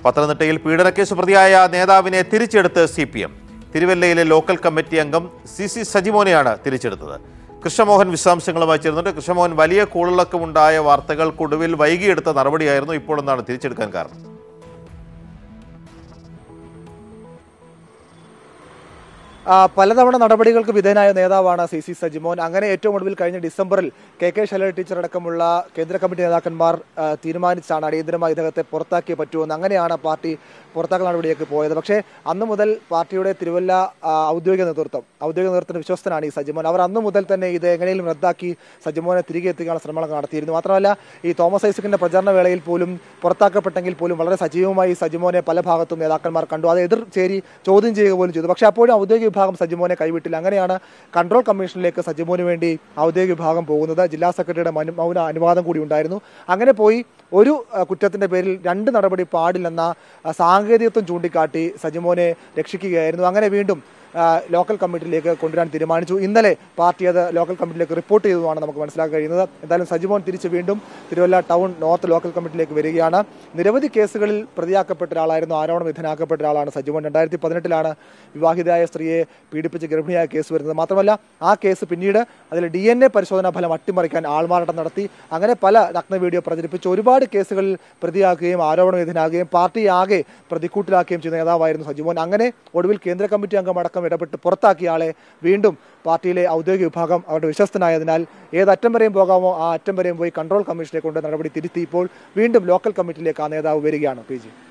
പത്തനംതിട്ടയിൽ പീഡനക്കേസ് പ്രതിയായ നേതാവിനെ തിരിച്ചെടുത്ത് സി പി എം തിരുവല്ലയിലെ ലോക്കൽ കമ്മിറ്റി അംഗം സി സി സജിമോനെയാണ് തിരിച്ചെടുത്തത് കൃഷ്ണമോഹൻ വിശദാംശങ്ങളുമായി ചേരുന്നുണ്ട് കൃഷ്ണമോഹൻ വലിയ കൂളിളക്കമുണ്ടായ വാർത്തകൾക്കൊടുവിൽ വൈകിയെടുത്ത നടപടിയായിരുന്നു ഇപ്പോൾ എന്താണ് തിരിച്ചെടുക്കാൻ കാരണം ആ, പലതവണ നടപടികൾക്ക് വിധേയനായ നേതാവാണ് സി സി സജിമോൻ അങ്ങനെ ഏറ്റവും ഒടുവിൽ കഴിഞ്ഞ ഡിസംബറിൽ കെ കെ ശൈലജ ടീച്ചർ അടക്കമുള്ള കേന്ദ്ര കമ്മിറ്റി നേതാക്കന്മാർ ആ, തീരുമാനിച്ചാണ് അടിയന്തരമായി ഇദ്ദേഹത്തെ പുറത്താക്കിയേ പറ്റുമെന്ന് അങ്ങനെയാണ് പാർട്ടി പുറത്താക്കൽ നടപടിയേക്ക് പോയത് പക്ഷേ അന്ന് മുതൽ പാർട്ടിയുടെ തിരുവല്ല ആ, ഔദ്യോഗിക നേതൃത്വം ഔദ്യോഗിക നേതൃത്വത്തിന് വിശ്വസ്തനാണ് ഈ സജിമോൻ അവർ അന്ന് മുതൽ തന്നെ ഇത് എങ്ങനെയും റദ്ദാക്കി സജിമോനെ തിരികെ എത്തിക്കാനുള്ള ശ്രമങ്ങൾ നടത്തിയിരുന്നു മാത്രമല്ല ഈ തോമസ് ഐസക്കിന്റെ പ്രചാരണ വേളയിൽ പോലും പുറത്താക്കപ്പെട്ടെങ്കിൽ പോലും വളരെ സജീവമായി സജിമോനെ പല ഭാഗത്തും നേതാക്കന്മാർ കണ്ടു അത് എതിർ ചേരി ചോദ്യം ചെയ്യുക പോലും ചെയ്തു പക്ഷേ അപ്പോഴും ഔദ്യോഗിക വിഭാഗം സജിമോനെ കൈവിട്ടില്ല അങ്ങനെയാണ് കൺട്രോൾ കമ്മീഷനിലേക്ക് സജിമോന് വേണ്ടി ഔദ്യോഗിക വിഭാഗം പോകുന്നത് ജില്ലാ സെക്രട്ടറിയുടെ മനു- മൗന അനുവാദം കൂടി ഉണ്ടായിരുന്നു അങ്ങനെ പോയി ഒരു ആ, കുറ്റത്തിന്റെ പേരിൽ രണ്ട് നടപടി പാടില്ലെന്ന ആ, സാങ്കേതികത്വം ചൂണ്ടിക്കാട്ടി സജിമോനെ രക്ഷിക്കുകയായിരുന്നു അങ്ങനെ വീണ്ടും ആ, ലോക്കൽ കമ്മിറ്റിയിലേക്ക് കൊണ്ടുവരാൻ തീരുമാനിച്ചു ഇന്നലെ പാർട്ടി അത് ലോക്കൽ കമ്മിറ്റിയിലേക്ക് റിപ്പോർട്ട് ചെയ്തതുമാണ് നമുക്ക് മനസ്സിലാക്കാൻ കഴിയുന്നത് എന്തായാലും സജിമോൻ തിരിച്ച് വീണ്ടും തിരുവല്ല ടൗൺ നോർത്ത് ലോക്കൽ കമ്മിറ്റിയിലേക്ക് വരികയാണ് നിരവധി കേസുകളിൽ പ്രതിയാക്കപ്പെട്ട ഒരാളായിരുന്നു ആരോപണ വിധനാക്കപ്പെട്ട ഒരാളാണ് സജിമോൻ രണ്ടായിരത്തി പതിനെട്ടിലാണ് വിവാഹിതയായ സ്ത്രീയെ പീഡിപ്പിച്ച് ഗർഭിണിയായ കേസ് വരുന്നത് മാത്രമല്ല ആ കേസ് പിന്നീട് അതിൽ ഡി എൻ എ പരിശോധനാ ഫലം അട്ടിമറിക്കാൻ ആൾമാറാട്ടം നടത്തി അങ്ങനെ പല നഗ്ന വീഡിയോ പ്രചരിപ്പിച്ച് ഒരുപാട് കേസുകളിൽ പ്രതിയാക്കുകയും ആരോപണ വിധനാകുകയും പാർട്ടി ആകെ പ്രതിക്കൂട്ടിലാക്കുകയും ചെയ്ത നേതാവായിരുന്നു സജിമോൻ അങ്ങനെ ഒടുവിൽ കേന്ദ്ര കമ്മിറ്റി അംഗം അടക്കം ഇടപെട്ട് പുറത്താക്കിയ ആളെ വീണ്ടും പാർട്ടിയിലെ ഔദ്യോഗിക വിഭാഗം അവരുടെ വിശ്വസ്തനായതിനാൽ ഏത് അറ്റം വരെയും പോകാമോ ആ അറ്റം വരെയും പോയി കൺട്രോൾ കമ്മീഷനെ കൊണ്ട് നടപടി തിരുത്തി ഇപ്പോൾ വീണ്ടും ലോക്കൽ കമ്മിറ്റിയിലേക്ക് ആ നേതാവ് വരികയാണ് പി ജി